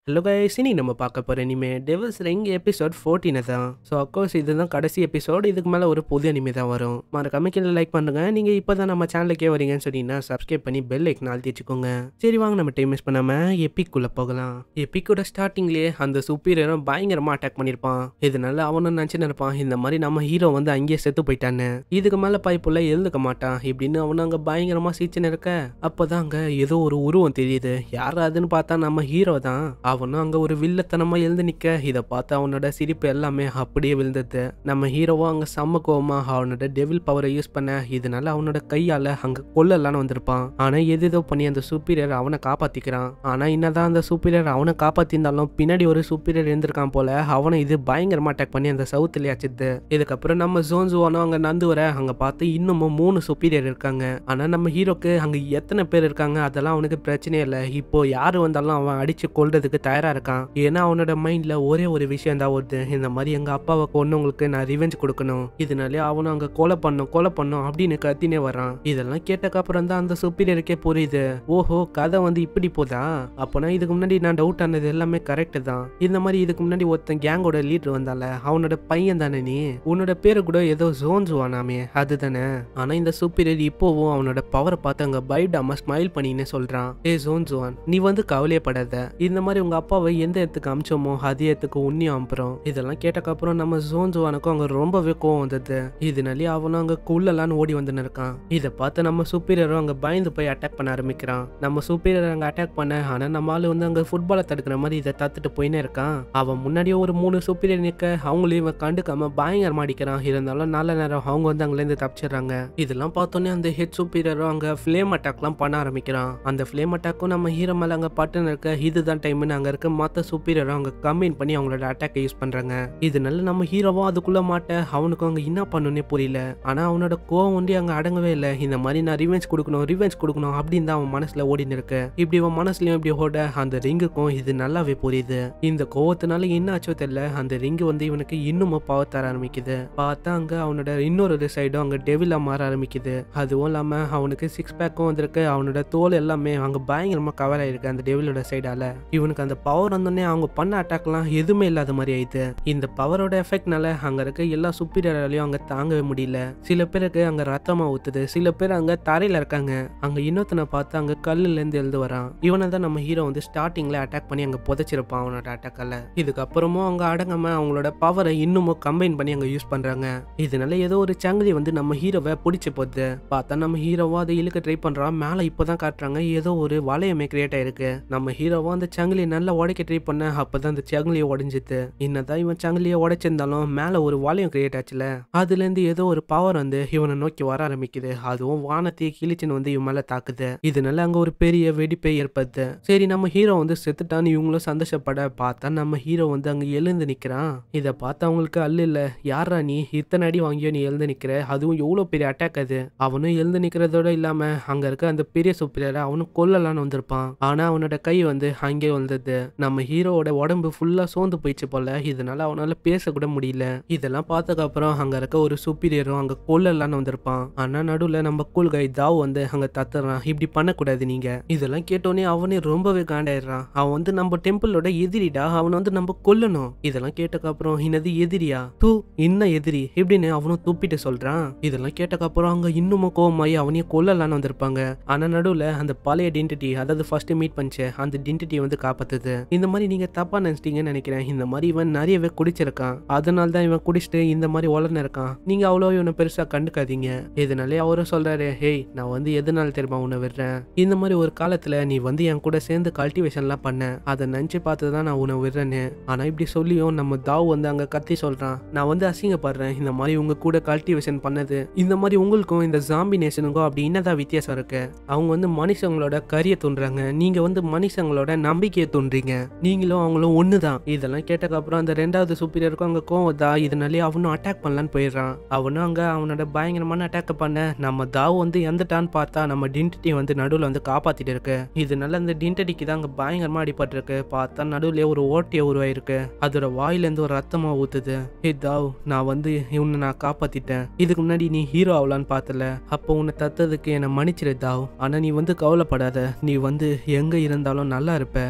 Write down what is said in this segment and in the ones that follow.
hello guys இனி நம்ம பார்க்க போகிற இனிமே டெவல்ஸ் ரிங் எபிசோட் ஃபோர்டீனை தான் ஸோ அக்கோர்ஸ் இதுதான் கடைசி எபிசோட் இதுக்கு மேலே ஒரு புது அனிமே தான் வரும் மறக்காம கீழே லைக் பண்ணுங்க நீங்கள் இப்போ தான் நம்ம சேனலுக்கே வரீங்கன்னு சொன்னீங்கன்னா சப்ஸ்கிரைப் பண்ணி பெல் ஐக்கன் அழுத்தி வச்சுக்கோங்க சரி வாங்க நம்ம டைம் மிஸ் பண்ணாமல் எப்பிக்குள்ளே போகலாம் எப்பிக்கோட ஸ்டார்டிங்லேயே அந்த சூப்பீரியரும் பயங்கரமாக அட்டாக் பண்ணியிருப்பான் இதனால அவனும் நினச்சின்னு இருப்பான் இந்த மாதிரி நம்ம ஹீரோ வந்து அங்கேயே செத்து போயிட்டான்னு இதுக்கு மேலே பைப்புள்ள எழுதுக்க மாட்டான் இப்படின்னு அவனும் அங்கே பயங்கரமாக சீச்சுன்னு இருக்க அப்போதான் அங்கே ஏதோ ஒரு உருவம் தெரியுது யார் அதுன்னு பார்த்தா நம்ம ஹீரோ தான் அவனும் அங்க ஒரு வில்லத்தனமா எழுந்து நிக்க இதை பார்த்து அவனோட சிரிப்பு எல்லாமே அப்படியே விழுந்தது நம்ம ஹீரோவும் அங்க செம்ம கோவமா அவனோட டெவில் பவரை யூஸ் பண்ண இதனால அவனோட கையால அங்க கொல்லலான்னு வந்திருப்பான் ஆனா எது ஏதோ பண்ணி அந்த சூப்பீரியர் அவனை காப்பாத்திக்கிறான் ஆனா என்னதான் அந்த சூப்பீரியர் அவனை காப்பாத்திருந்தாலும் பின்னாடி ஒரு சூப்பீரியர் இருந்திருக்கான் போல அவனை இது பயங்கரமா அட்டாக் பண்ணி அந்த சவுத்துல அச்சுது இதுக்கப்புறம் நம்ம ஜோன் ஜுவானோ அங்க நந்து வர அங்க பார்த்து இன்னமும் மூணு சூப்பீரியர் இருக்காங்க ஆனா நம்ம ஹீரோக்கு அங்க எத்தனை பேர் இருக்காங்க அதெல்லாம் அவனுக்கு பிரச்சனையே இல்லை இப்போ யாரு வந்தாலும் அவன் அடிச்சு கொல்றதுக்கு தயாரா இருக்கான் ஏன்னா அவனோட மைண்ட்ல ஒரே ஒரு விஷயம் தான் வருது இந்த மாதிரி எங்க அப்பாவை கொன்னவங்களுக்கு நான் ரிவெஞ்ச் கொடுக்கணும் இதனாலே அவனும் அங்க கொலை பண்ணும் கொலை பண்ணும் அப்படின்னு கத்தினே வரான் இதெல்லாம் கேட்டக்கு அப்புறம் தான் அந்த சுப்பீரியருக்கே புரியுது ஓஹோ கதை வந்து இப்படி போதா அப்போனா இதுக்கு முன்னாடி நான் டவுட் ஆனது எல்லாமே கரெக்ட் தான் இந்த மாதிரி இதுக்கு முன்னாடி ஒருத்தன் கேங்கோட லீடர் வந்தால அவனோட பையன் தானே நீ உன்னோட பேரு கூட ஏதோ ஜோன் ஜுவானாமே அதுதானே ஆனா இந்த சூப்பீரியர் இப்போவும் அவனோட பவரை பார்த்து அங்க பயடாம ஸ்மைல் பண்ணின்னு சொல்றான் ஏ ஜோன் ஜுவான் நீ வந்து கவலையப்படாத இந்த மாதிரி உங்க அப்பாவை எந்த இடத்துக்கு அமிச்சோமோ அதே இடத்துக்கு உன்னியும் அனுப்புறோம் இதெல்லாம் கேட்டக்கப்புறம் நம்ம ஜோன் ஜுவானுக்கும் அங்க ரொம்பவே கோவம் வந்தது இதனாலே அவனும் அங்க குள்ளலான்னு ஓடி வந்துன்னு இருக்கான் இதை பார்த்து நம்ம சூப்பீரியரும் அங்க பயந்து போய் அட்டாக் பண்ண ஆரம்பிக்கிறான் நம்ம சூப்பீரியர் அங்க அட்டாக் பண்ண ஆனா நம்ம ஆளு வந்து அங்க ஃபுட்பாலை தடுக்கிற மாதிரி இதை தத்துட்டு போயினே இருக்கான் அவன் முன்னாடியே ஒரு மூணு சூப்பீரியர் நிக்க அவங்களையும் இவன் கண்டுக்காம பயங்கரமா அடிக்கிறான் இருந்தாலும் நல்ல நேரம் அவங்க வந்து அங்கிலேருந்து தப்பிச்சிடுறாங்க இதெல்லாம் பார்த்தோன்னே அந்த ஹெட் சூப்பீரியரும் அங்க ஃப்ளேம் அட்டாக்லாம் பண்ண ஆரம்பிக்கிறான் அந்த ஃப்ளேம் அட்டாக்கும் நம்ம ஹீரோ மேல அங்க பட்டுன்னு இருக்க இதுதான் டைம்னு அங்க இருக்க மற்ற சூப்பீரியரும் அங்க கம்பைன் பண்ணி அவங்களோட அட்டாக்கை யூஸ் பண்றாங்க இதனால நம்ம ஹீரோவும் அதுக்குள்ள மாட்ட அவனுக்கு அங்க என்ன பண்ணுன்னே புரியல ஆனா அவனோட கோவம் வந்து அங்க அடங்கவே இல்லை இந்த மாதிரி நான் ரிவெஞ்ச் கொடுக்கணும் ரிவெஞ்ச் கொடுக்கணும் அப்படின்னு தான் அவன் மனசுல ஓடின்னு இருக்கு இப்படி அவன் மனசுலயும் இப்படி ஓட அந்த ரிங்குக்கும் இது நல்லாவே புரியுது இந்த கோவத்தினால என்ன ஆச்சோ தெரியல அந்த ரிங்கு வந்து இவனுக்கு இன்னுமும் பவர் தர ஆரம்பிக்குது பார்த்தா அங்க அவனோட இன்னொரு சைடும் அங்க டெவிலா மாற ஆரம்பிக்குது அதுவும் இல்லாம அவனுக்கு சிக்ஸ் பேக்கும் வந்திருக்கு அவனோட தோல் எல்லாமே அங்க பயங்கரமா கவர் ஆயிருக்கு அந்த டெவிலோட சைடால இவனுக்கு அந்த பவர் வந்தோடனே அவங்க பண்ண அட்டாக்லாம் எதுவுமே இல்லாத மாதிரி ஆயிடுது இந்த பவரோட எஃபெக்ட்னால அங்க இருக்க எல்லா சுப்பீரியராலையும் அங்க தாங்கவே முடியல சில பேருக்கு அங்க ரத்தமா ஊத்துது சில பேர் அங்க தரையில இருக்காங்க அங்க இன்னொருத்தனை பார்த்து அங்க கல்லுல இருந்து எழுந்து வரான் இவனை தான் நம்ம ஹீரோ வந்து ஸ்டார்டிங்ல அட்டாக் பண்ணி அங்க புதைச்சிருப்பான் அவனோட அட்டாக்கால இதுக்கப்புறமும் அவங்க அடங்காம அவங்களோட பவரை இன்னமும் கம்பைன் பண்ணி அங்க யூஸ் பண்றாங்க இதனால ஏதோ ஒரு சங்கிலி வந்து நம்ம ஹீரோவை பிடிச்சி போகுது பார்த்தா நம்ம ஹீரோவா அதை இழுக்க ட்ரை பண்றான் மேல இப்பதான் காட்டுறாங்க ஏதோ ஒரு வளையமே கிரியேட் ஆயிருக்கு நம்ம ஹீரோவா அந்த சங்கிலியை நல்லா உடைக்க ட்ரை பண்ண அப்பதான் அந்த சங்கிலியை உடைஞ்சிது என்னதான் இவன் சங்கிலியை உடைச்சிருந்தாலும் மேல ஒரு வளையம் கிரியேட் ஆச்சுல அதுல இருந்து ஏதோ ஒரு பவர் வந்து இவனை நோக்கி வர ஆரம்பிக்குது அதுவும் வானத்தையே கிழிச்சுன்னு வந்து இவன் மேல தாக்குது இதனால அங்க ஒரு பெரிய வெடிப்பே ஏற்படுது சரி நம்ம ஹீரோ வந்து செத்துட்டான்னு இவங்களும் சந்தோஷப்பட பார்த்தா நம்ம ஹீரோ வந்து அங்க எழுந்து நிக்கிறான் இதை பார்த்து அவங்களுக்கு அல்ல இல்ல யாரா நீ இத்தனை அடி வாங்கியோ நீ எழுந்து நிக்கிற அதுவும் எவ்வளவு பெரிய அட்டாக் அது அவனும் எழுந்து நிக்கிறதோட இல்லாம அங்க இருக்க அந்த பெரிய சூப்பரரை அவனும் கொல்லலான்னு வந்திருப்பான் ஆனா அவனோட கை வந்து அங்கே வந்தது நம்ம ஹீரோவோட உடம்பு ஃபுல்லா சோர்ந்து போயிடுச்சு போல இதனால அவனால பேச கூட முடியல இதெல்லாம் பார்த்ததுக்கு அப்புறம் அங்க இருக்க ஒரு சுப்பீரியரும் அங்க கொல்லலான்னு வந்திருப்பான் ஆனா நடுவுல நம்ம கூல் கை தாவ் வந்து அங்க தத்துறான் இப்படி பண்ணக்கூடாது நீங்க இதெல்லாம் கேட்டோன்னே அவனே ரொம்பவே காண்டாயிடுறான் அவன் வந்து நம்ம டெம்பிளோட எதிரிடா அவனை வந்து நம்ம கொல்லணும் இதெல்லாம் கேட்டக்கு அப்புறம் என்னது எதிரியா தூ இன்னும் எதிரி இப்படின்னு அவனும் துப்பிட்டு சொல்றான் இதெல்லாம் கேட்டக்கு அப்புறம் அங்க இன்னமும் கோவமாயி அவனையும் கொல்லலான்னு வந்திருப்பாங்க ஆனா நடுவுல அந்த பழைய டென்டிட்டி அதாவது ஃபர்ஸ்ட் மீட் பண்ணிச்ச அந்த டென்டிட்டியை வந்து காப்பாத்துது இந்த மாதிரி நீங்க தப்பா நினைச்சிட்டீங்கன்னு நினைக்கிறேன் இந்த மாதிரி இவன் நிறையவே குடிச்சிருக்கான் அதனால தான் இவன் குடிச்சிட்டு இந்த மாதிரி வளர்ந்து இருக்கான் நீங்க அவ்வளோ இவனை பெருசா கண்டுக்காதீங்க இதனாலே அவரும் சொல்றாரு ஹேய் நான் வந்து எதனால தெரியுமா உன்னை விடுறேன் இந்த மாதிரி ஒரு காலத்துல நீ வந்து என் கூட சேர்ந்து கல்டிவேஷன்லாம் பண்ண அதை நினைச்சு பார்த்து தான் நான் உன்னை விடுறேன்னு ஆனா இப்படி சொல்லியும் நம்ம தாவ் வந்து அங்க கத்தி சொல்றான் நான் வந்து அசிங்கப்படுறேன் இந்த மாதிரி உங்க கூட கல்டிவேஷன் பண்ணது இந்த மாதிரி உங்களுக்கும் இந்த ஜாம்பி நேஷனுக்கும் அப்படி என்னதான் வித்தியாசம் இருக்கு அவங்க வந்து மனுஷங்களோட கரியை தோன்றாங்க நீங்க வந்து மனுஷங்களோட நம்பிக்கையை தோன்றீங்க நீங்களும் அவங்களும் ஒண்ணுதான் இதெல்லாம் கேட்டக்கு அப்புறம் அந்த ரெண்டாவது சூப்பீரியருக்கும் அங்க கோவம் தான் இதனாலே அவனும் அட்டாக் பண்ணலான்னு போயிடுறான் அவனும் அங்க அவனோட பயங்கரமான அட்டாக் பண்ண நம்ம தாவ் வந்து எந்தட்டான்னு பார்த்தா நம்ம டின்டிட்டி வந்து நடுவில் வந்து காப்பாத்திட்டு இருக்கு இதனால அந்த டின்டடிக்கு தான் அங்க பயங்கரமா அடிபட்டிருக்கு பார்த்தா நடுவுலயே ஒரு ஓட்டையை உருவாயிருக்கு அதோட வாயிலேருந்து ஒரு ரத்தமா ஊத்துது ஹே தாவ் நான் வந்து உன்னை நான் காப்பாத்திட்டேன் இதுக்கு முன்னாடி நீ ஹீரோ ஆகலான்னு பார்த்தல அப்போ உன்னை தத்ததுக்கு என்னை மன்னிச்சிரு தாவ் ஆனா நீ வந்து கவலைப்படாத நீ வந்து எங்க இருந்தாலும் நல்லா இருப்ப இப்படி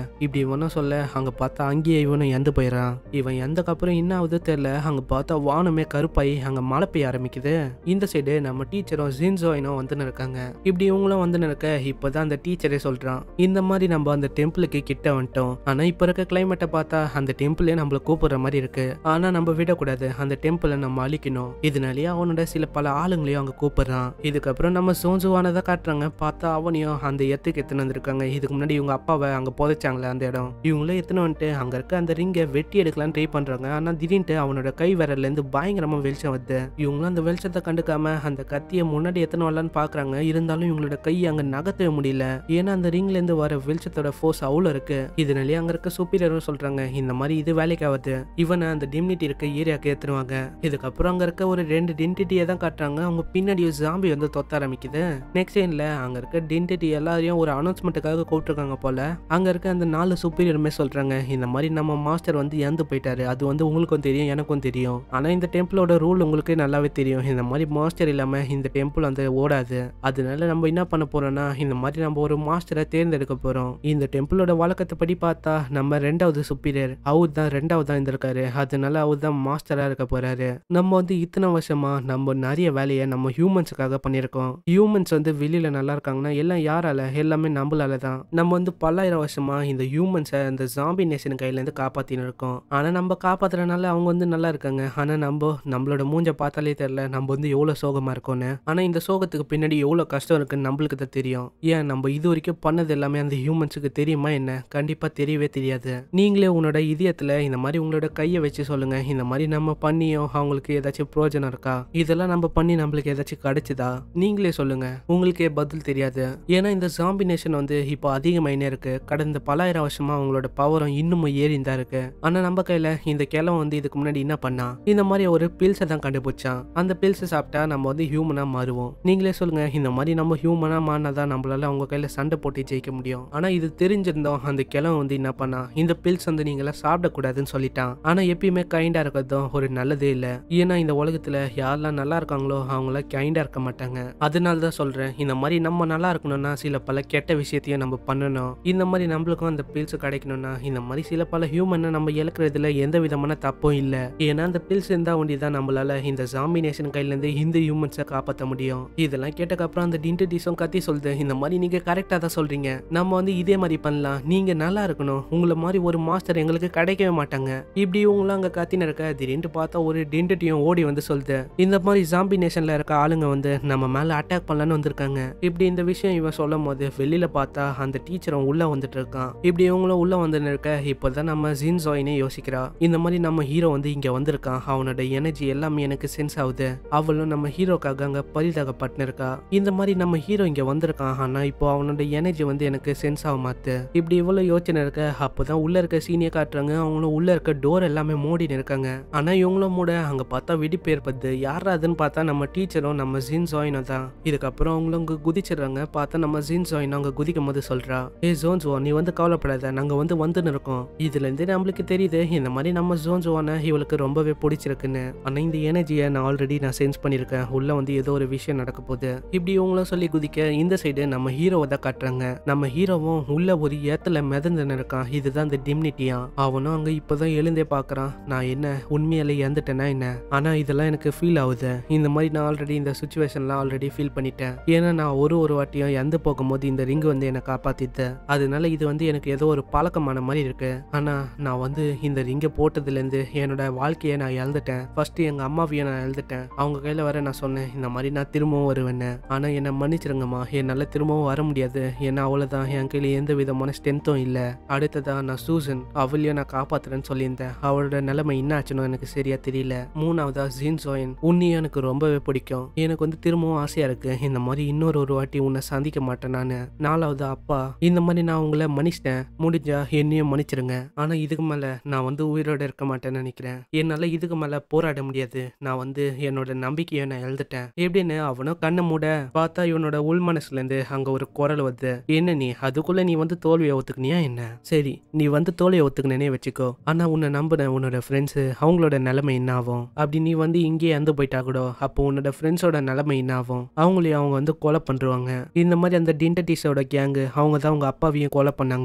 இவனும் சொல்ல அங்க பார்த்தா அங்கேயே இவனும் இறந்து போயிடறான் இவன் இறந்தக்கப்புறம் என்ன ஆகுது தெரியல அங்க பார்த்தா வானமே கருப்பாயி அங்க மழை பெய்ய ஆரம்பிக்குது இந்த சைடு நம்ம டீச்சரும் ஜின்சோயினும் வந்துன்னு இருக்காங்க இப்படி இவங்களும் வந்துன்னு இருக்க இப்போதான் அந்த டீச்சரே சொல்றான் இந்த மாதிரி நம்ம அந்த டெம்பிளுக்கு கிட்ட வந்துட்டோம் ஆனா இப்ப இருக்க கிளைமேட்டை பார்த்தா அந்த டெம்பிளே நம்மள கூப்பிடுற மாதிரி இருக்கு ஆனா நம்ம விடக்கூடாது அந்த டெம்பிளை நம்ம அழிக்கணும் இதனாலேயே அவனோட சில பல ஆளுங்களையும் அங்க கூப்பிடுறான் இதுக்கப்புறம் நம்ம சோஞ்சுவானதை காட்டுறாங்க பார்த்தா அவனையும் அந்த இடத்துக்கு எத்தனை வந்திருக்காங்க இதுக்கு முன்னாடி இவங்க அப்பாவை அங்க புதைச்சாங்களே அந்த இடம் இவங்களும் எத்தனை வந்துட்டு அங்க இருக்க அந்த ரிங்கை வெட்டி எடுக்கலாம்னு ட்ரை பண்றாங்க ஆனா திடீர்னு அவனோட கை விரல்ல இருந்து பயங்கரமா வெளிச்சம் வருது இவங்களும் அந்த வெளிச்சத்தை கண்டுக்காம அந்த கத்தியை முன்னாடி எத்தனை வரலான்னு பாக்குறாங்க இருந்தாலும் இவங்களோட கை அங்க நகர்த்தவே முடியல ஏன்னா அந்த ரிங்ல இருந்து வர வெளிச்சத்தோட ஃபோர்ஸ் அவ்வளோ இருக்கு இதனாலேயே அங்க இருக்க சூப்பீரியரும் சொல்றாங்க இந்த மாதிரி இது வேலைக்கு ஆகுது இவனை அந்த டிம்னிட்டி இருக்க ஏரியாக்கு ஏத்துருவாங்க இதுக்கப்புறம் அங்க இருக்க ஒரு ரெண்டு டென்டிட்டியை தான் காட்டுறாங்க அவங்க பின்னாடி ஒரு ஜாம்பி வந்து தொத்த ஆரம்பிக்குது நெக்ஸ்ட் சைன்ல அங்க இருக்க டென்டிட்டி எல்லாரையும் ஒரு அனௌன்ஸ்மெண்ட்டுக்காக கூப்பிட்டுருக்காங்க போல அங்க இருக்க அந்த நாலு சூப்பீரியருமே சொல்றாங்க இந்த மாதிரி நம்ம மாஸ்டர் வந்து இறந்து போயிட்டாரு அது வந்து உங்களுக்கும் தெரியும் எனக்கும் தெரியும் ஆனா இந்த டெம்பிளோட ரூல் உங்களுக்கு நல்லாவே தெரியும் இந்த மாதிரி மாஸ்டர் இல்லாம இந்த டெம்பிள் வந்து ஓடாது அதனால நம்ம என்ன பண்ண போறோம்னா இந்த மாதிரி நம்ம ஒரு மாஸ்டரை தேர்ந்தெடுக்க போறோம் இந்த டெம்பிளோட வழக்கத்தை படி பார்த்தா நம்ம ரெண்டாவது சுப்பீரியர் அவர் தான் ரெண்டாவது தான் இருந்திருக்காரு அதனால அவர் தான் மாஸ்டரா இருக்க போறாரு நம்ம வந்து இத்தனை வருஷமா நம்ம நிறைய வேலையை நம்ம ஹியூமன்ஸுக்காக பண்ணியிருக்கோம் ஹியூமன்ஸ் வந்து வெளியில நல்லா இருக்காங்கன்னா எல்லாம் யாரால எல்லாமே நம்மளால தான் நம்ம வந்து பல்லாயிரம் வருஷமா இந்த ஹியூமன்ஸை இந்த ஜாம்பி நேஷன் கையில இருந்து காப்பாத்தின்னு இருக்கோம் ஆனா நம்ம காப்பாத்துறதுனால அவங்க வந்து நல்லா இருக்காங்க ஆனா நம்ம நம்மளோட மூஞ்ச பார்த்தாலே தெரியல நம்ம வந்து எவ்வளவு சோகமா இருக்கோம்னு ஆனா இந்த சோகத்துக்கு பின்னாடி எவ்வளவு கஷ்டம் இருக்குன்னு நம்மளுக்கு தான் தெரியும் ஏன் நம்ம இது வரைக்கும் பண்ணது எல்லாமே அந்த ஹியூமன்ஸுக்கு தெரியுமா என்ன கண்டிப்பா தெரியவே தெரியாது நீங்களே உங்களோட இதயத்துல இந்த மாதிரி உங்களோட கையை வச்சு சொல்லுங்க இந்த மாதிரி நம்ம பண்ணியும் அவங்களுக்கு ஏதாச்சும் பிரயோஜனம் இருக்கா இதெல்லாம் நம்ம பண்ணி நம்மளுக்கு ஏதாச்சும் கிடைச்சுதா நீங்களே சொல்லுங்க உங்களுக்கே பதில் தெரியாது ஏன்னா இந்த ஜாம்பினேஷன் வந்து இப்போ அதிகமாயினே இருக்கு கடந்த பலாயிரம் வருஷமா அவங்களோட பவரும் இன்னமும் ஏறி தான் இருக்கு ஆனா நம்ம கையில இந்த கிழவன் வந்து இதுக்கு முன்னாடி என்ன பண்ணா இந்த மாதிரி ஒரு பில்ஸை தான் கண்டுபிடிச்சான் அந்த பில்ஸை சாப்பிட்டா நம்ம வந்து ஹியூமனா மாறுவோம் நீங்களே சொல்லுங்க இந்த மாதிரி நம்ம ஹியூமனா மாறினாதான் நம்மளால அவங்க கையில சண்டை போட்டு ஜெயிக்க முடியும் ஆனா இது தெரிஞ்சிருந்தோம் அந்த கிழவன் வந்து என்ன பண்ணா இந்த பில்ஸ் வந்து நீங்களா சாப்பிடக்கூடாதுன்னு சொல்லிட்டான் ஆனா எப்பயுமே கைண்டா இருக்கிறதும் ஒரு நல்லதே இல்ல ஏன்னா இந்த உலகத்துல யாரெல்லாம் நல்லா இருக்காங்களோ அவங்கள கைண்டா இருக்க மாட்டாங்க அதனால தான் சொல்றேன் இந்த மாதிரி நம்ம நல்லா இருக்கணும்னா சில பல கெட்ட விஷயத்தையும் நம்ம பண்ணணும் இந்த மாதிரி நம்மளுக்கும் அந்த பில்ஸ் கிடைக்கணும்னா இந்த மாதிரி சில பல ஹியூமனை நம்ம இழக்கிறதுல எந்த விதமான தப்பும் இல்ல ஏன்னா அந்த பில்ஸ் இருந்தா ஒண்டிதான் நம்மளால இந்த ஜாம்பினேஷன் கையில இருந்து இந்த ஹியூமன்ஸை காப்பாற்ற முடியும் இதெல்லாம் கேட்டக்கப்புறம் அந்த டின்டிடிஸும் கத்தி சொல்லுது இந்த மாதிரி நீங்க கரெக்டா தான் சொல்றீங்க நம்ம வந்து இதே மாதிரி பண்ணலாம் நீங்க நல்லா இருக்கணும் உங்களை மாதிரி ஒரு மாஸ்டர் எங்களுக்கு கிடைக்கவே மாட்டாங்க இப்படி இவங்களும் அங்க கத்தின இருக்க திடீர்னு பார்த்தா ஒரு டின்டிட்டியும் ஓடி வந்து சொல்லுது இந்த மாதிரி ஜாம்பி நேஷன்ல இருக்க ஆளுங்க வந்து நம்ம மேல அட்டாக் பண்ணலான்னு வந்திருக்காங்க இப்படி இந்த விஷயம் இவன் சொல்லும் போது வெளியில பார்த்தா அந்த டீச்சரும் உள்ள வந்துட்டு இருக்கான் இப்படி இவங்களும் உள்ள வந்து இருக்க இப்போதான் நம்ம ஜின்சாயினே யோசிக்கிறா இந்த மாதிரி நம்ம ஹீரோ வந்து இங்க வந்திருக்கான் அவனோட எனர்ஜி எல்லாமே எனக்கு சென்ஸ் ஆகுது அவளும் நம்ம ஹீரோக்காக அங்க பரிதாகப்பட்டு இருக்கா இந்த மாதிரி நம்ம ஹீரோ இங்க வந்திருக்கான் ஆனா இப்போ அவனோட எனர்ஜி வந்து எனக்கு சென்ஸ் ஆக மாத்து இப்படி இவ்வளவு யோசனை இருக்க அப்போதான் உள்ள இருக்க சீனியை காட்டுறாங்க அவங்களும் உள்ள இருக்க டோர் எல்லாமே மூடின்னு இருக்காங்க ஆனா இவங்களும் மூட அங்க பார்த்தா வெடிப்பு ஏற்படுது யாரா அதுன்னு பார்த்தா நம்ம டீச்சரும் நம்ம ஜின் ஜாயினும் தான் இதுக்கப்புறம் அவங்களும் அங்க குதிச்சிடுறாங்க பார்த்தா நம்ம ஜின் ஜாயின் அங்க குதிக்கும் போது சொல்றா ஏ ஜோன் ஜோ நீ வந்து கவலைப்படாத நாங்க வந்து வந்துன்னு இருக்கோம் இதுல இருந்து நம்மளுக்கு தெரியுது இந்த மாதிரி நம்ம ஜோன் ஜோனை இவளுக்கு ரொம்பவே பிடிச்சிருக்குன்னு ஆனா இந்த எனர்ஜியை நான் ஆல்ரெடி நான் சென்ஸ் பண்ணியிருக்கேன் உள்ள வந்து ஏதோ ஒரு விஷயம் நடக்க போகுது இப்படி இவங்களும் சொல்லி குதிக்க இந்த சைடு நம்ம ஹீரோவை தான் காட்டுறாங்க நம்ம ஹீரோவும் உள்ள ஒரு ஏத்துல மிதந்துன்னு இருக்கான் இதுதான் இந்த டிம்னிட்டியா அவனும் அங்க இப்பதான் எழுந்தே பாக்குறான் நான் என்ன உண்மையில இறந்துட்டேனா என்ன ஆனா இதெல்லாம் எனக்கு ஃபீல் ஆகுது இந்த மாதிரி நான் ஆல்ரெடி இந்த சுச்சுவேஷன்லாம் ஆல்ரெடி ஃபீல் பண்ணிட்டேன் ஏன்னா நான் ஒரு ஒரு வாட்டியும் இறந்து போகும்போது இந்த ரிங் வந்து என்னை காப்பாத்திட்டு அதனால இது வந்து எனக்கு ஏதோ ஒரு பழக்கமான மாதிரி இருக்கு ஆனா நான் வந்து இந்த ரிங்கை போட்டதுல இருந்து என்னோட வாழ்க்கையை நான் இழந்துட்டேன் ஃபர்ஸ்ட் எங்க அம்மாவையும் நான் இழந்துட்டேன் அவங்க கையில வர நான் சொன்னேன் இந்த மாதிரி நான் திரும்பவும் வருவேன்னு ஆனா என்னை மன்னிச்சிருங்கம்மா என்னால திரும்பவும் வர முடியாது ஏன்னா அவ்வளவுதான் என் கையில எந்த விதமான ஸ்ட்ரென்த்தும் இல்ல அடுத்ததா நான் சூசன் அவளையும் நான் காப்பாத்துறேன்னு சொல்லியிருந்தேன் அவளோட நிலைமை என்ன ஆச்சுன்னு எனக்கு சரியா தெரியல மூணாவதா ஜீன் சோயன் உன்னையும் எனக்கு ரொம்பவே பிடிக்கும் எனக்கு வந்து திரும்பவும் ஆசையா இருக்கு இந்த மாதிரி இன்னொரு ஒரு வாட்டி உன்னை சந்திக்க மாட்டேன் நானு நாலாவது அப்பா இந்த மாதிரி நான் உங்களை மன்னிச்சிட்டேன் முடிஞ்சா என்னையும் மன்னிச்சிருங்க ஆனா இதுக்கு மேல நான் வந்து உயிரோட இருக்க மாட்டேன்னு நினைக்கிறேன் என்னால இதுக்கு மேல போராட முடியாது நான் வந்து என்னோட நம்பிக்கையை நான் எழுந்துட்டேன் எப்படின்னு அவனும் கண்ணை மூட பார்த்தா இவனோட உள் மனசுல இருந்து அங்க ஒரு குரல் வருது என்ன நீ அதுக்குள்ள நீ வந்து தோல்வியை ஒத்துக்கினியா என்ன சரி நீ வந்து தோல்வியை ஒத்துக்கினே வச்சுக்கோ ஆனா உன்னை நம்பின உன்னோட ஃப்ரெண்ட்ஸ் அவங்களோட நிலைமை என்ன ஆகும் அப்படி நீ வந்து இங்கேயே இறந்து போயிட்டா கூட அப்போ உன்னோட ஃப்ரெண்ட்ஸோட நிலைமை என்ன ஆகும் அவங்களையும் அவங்க வந்து கொலை பண்றாங்க இந்த மாதிரி அந்த டிண்டடிஸோட கேங்கு அவங்க தான் அவங்க அப்பாவையும் கொலை பண்ணாங்க ஆனா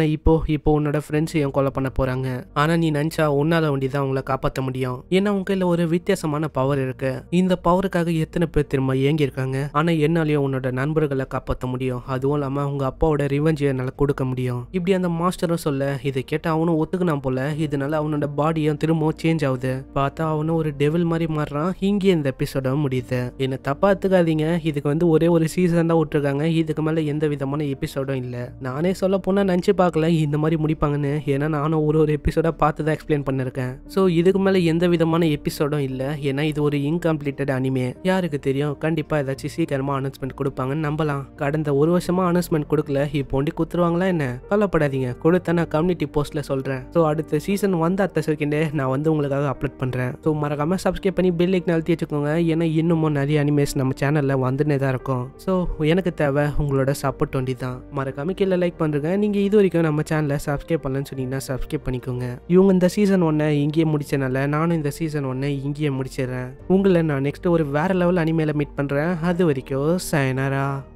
ஆனா இப்போ இப்போ உன்னோட ஃப்ரெண்ட்ஸையும் கொலை பண்ண போறாங்க ஆனா நீ நினைச்சா உன்னால வண்டி தான் உங்களை காப்பாற்ற முடியும் ஏன்னா உங்க கையில ஒரு வித்தியாசமான பவர் இருக்கு இந்த பவருக்காக எத்தனை பேர் திரும்ப ஏங்கி இருக்காங்க ஆனா என்னாலையும் உன்னோட நண்பர்களை காப்பாற்ற முடியும் அதுவும் இல்லாம உங்க அப்பாவோட ரிவெஞ்ச் என்னால கொடுக்க முடியும் இப்படி அந்த மாஸ்டரும் சொல்ல இதை கேட்டு அவனும் ஒத்துக்கினான் போல இதனால அவனோட பாடியும் திரும்பவும் சேஞ்ச் ஆகுது பார்த்தா அவனும் ஒரு டெவில் மாதிரி மாறுறான் இங்கே இந்த எபிசோட முடியுது என்ன தப்பா எடுத்துக்காதீங்க இதுக்கு வந்து ஒரே ஒரு சீசன் தான் விட்டுருக்காங்க இதுக்கு மேல எந்த விதமான எபிசோடும் இல்ல நானே சொல்ல போனா நினச்சி பார்க்கல இந்த மாதிரி முடிப்பாங்கன்னு ஏன்னா நானும் ஒரு ஒரு எபிசோட பார்த்து தான் எக்ஸ்பிளைன் பண்ணிருக்கேன் ஸோ இதுக்கு மேல எந்த விதமான எபிசோடும் இல்ல ஏன்னா இது ஒரு இன்கம்ப்ளீட்டட் அனிமே யாருக்கு தெரியும் கண்டிப்பா ஏதாச்சும் சீக்கிரமா அனௌன்ஸ்மெண்ட் கொடுப்பாங்கன்னு நம்பலாம் கடந்த ஒரு வருஷமா அனௌன்ஸ்மெண்ட் கொடுக்கல இப்போ ஒண்டி குத்துருவாங்களா என்ன கவலைப்படாதீங்க கொடுத்த நான் கம்யூனிட்டி போஸ்ட்ல சொல்றேன் ஸோ அடுத்த சீசன் வந்து அடுத்த செகண்டே நான் வந்து உங்களுக்காக அப்லோட் பண்றேன் ஸோ மறக்காம சப்ஸ்கிரைப் பண்ணி பெல் ஐக்கன் அழுத்தி வச்சுக்கோங்க ஏன்னா இன்னமும் நிறைய அனிமேஸ் நம்ம சேனல்ல வந்துனே தான் இருக்கும் ஸோ எனக்கு தேவை உங்களோட சப்போர்ட் ஒண்டி தான் மறக்காம கீழே லைக் பண்ணுறேங்க நீங்க இது வரைக்கும் நம்ம சேனலை சப்ஸ்கிரைப் பண்ணலன்னு சொன்னீங்கன்னா சப்ஸ்கிரைப் பண்ணிக்கோங்க இவங்க இந்த சீசன் ஒன்னை இங்கேயே முடிச்சனால நானும் இந்த சீசன் ஒன்னை இங்கேயே முடிச்சிடுறேன் உங்களை நான் நெக்ஸ்ட் ஒரு வேற லெவல் அனிமேல மீட் பண்றேன் அது வரைக்கும் சயனரா